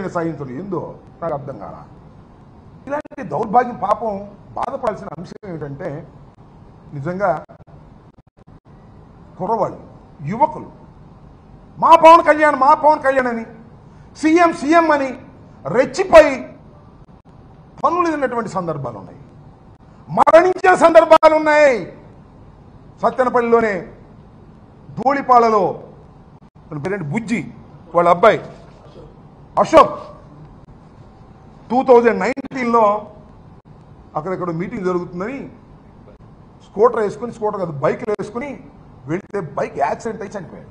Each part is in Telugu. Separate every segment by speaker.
Speaker 1: ప్రత్యేకంగా సహించరు ఏందో నాకు అర్థం కాల ఇలాంటి దౌర్భాగ్యం పాపం బాధపడాల్సిన అంశం ఏమిటంటే నిజంగా కుర్రవాళ్ళు యువకులు మా పవన్ కళ్యాణ్ మా పవన్ కళ్యాణ్ అని సీఎం సీఎం అని రెచ్చిపోయి పనులు తిన్నటువంటి సందర్భాలు ఉన్నాయి మరణించిన సందర్భాలు ఉన్నాయి సత్యనపల్లిలోనే ధూళిపాలలో తన పేరేంటి బుజ్జి వాళ్ళ అబ్బాయి అశోక్ టూ థౌజండ్ నైన్టీన్లో అక్కడెక్కడ మీటింగ్ జరుగుతుందని స్కూటర్ వేసుకుని స్కూటర్ కాదు బైక్లు వేసుకుని వెళ్తే బైక్ యాక్సిడెంట్ అయి చనిపోయాడు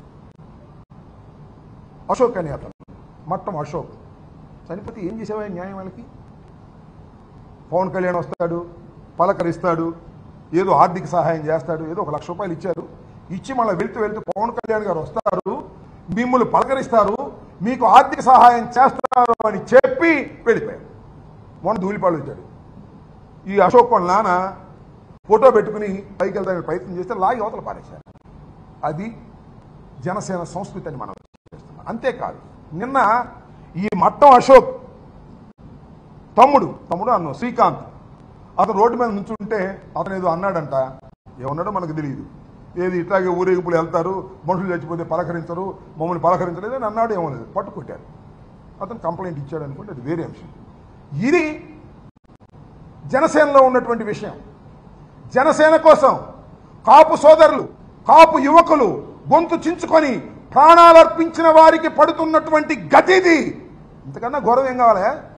Speaker 1: అశోక్ అని అతను మట్టం అశోక్ చనిపోతే ఏం చేసేవా న్యాయం వాళ్ళకి పవన్ కళ్యాణ్ వస్తాడు పలకరిస్తాడు ఏదో ఆర్థిక సహాయం చేస్తాడు ఏదో ఒక లక్ష రూపాయలు ఇచ్చారు ఇచ్చి మళ్ళీ వెళ్తూ వెళ్తూ పవన్ కళ్యాణ్ గారు వస్తారు మిమ్మల్ని పలకరిస్తారు మీకు ఆర్థిక సహాయం చేస్తారు అని చెప్పి వెళ్ళిపోయారు మొన్న ధూళిపాడు వచ్చాడు ఈ అశోక్ వాళ్ళ నాన్న ఫోటో పెట్టుకుని పైకి వెళ్తానికి ప్రయత్నం చేస్తే లాగి అవతల పారేశారు అది జనసేన సంస్కృతి అని మనం చేస్తున్నాం అంతేకాదు నిన్న ఈ మట్టం అశోక్ తమ్ముడు తమ్ముడు అన్న శ్రీకాంత్ అతను రోడ్డు మీద నుంచుంటే అతను ఏదో అన్నాడంట ఏమన్నాడో మనకు తెలియదు ఏది ఇట్లాగే ఊరేగింపులు వెళ్తారు మనుషులు చచ్చిపోతే పలకరించరు మమ్మల్ని పలకరించలేదు అని అన్నాడు ఏమో లేదు పట్టుకొట్టారు అతను కంప్లైంట్ ఇచ్చాడు అనుకుంటే అది వేరే అంశం ఇది జనసేనలో ఉన్నటువంటి విషయం జనసేన కోసం కాపు సోదరులు కాపు యువకులు గొంతు చించుకొని ప్రాణాలర్పించిన వారికి పడుతున్నటువంటి గతిది ఇంతకన్నా గౌరవం ఏం కావాలి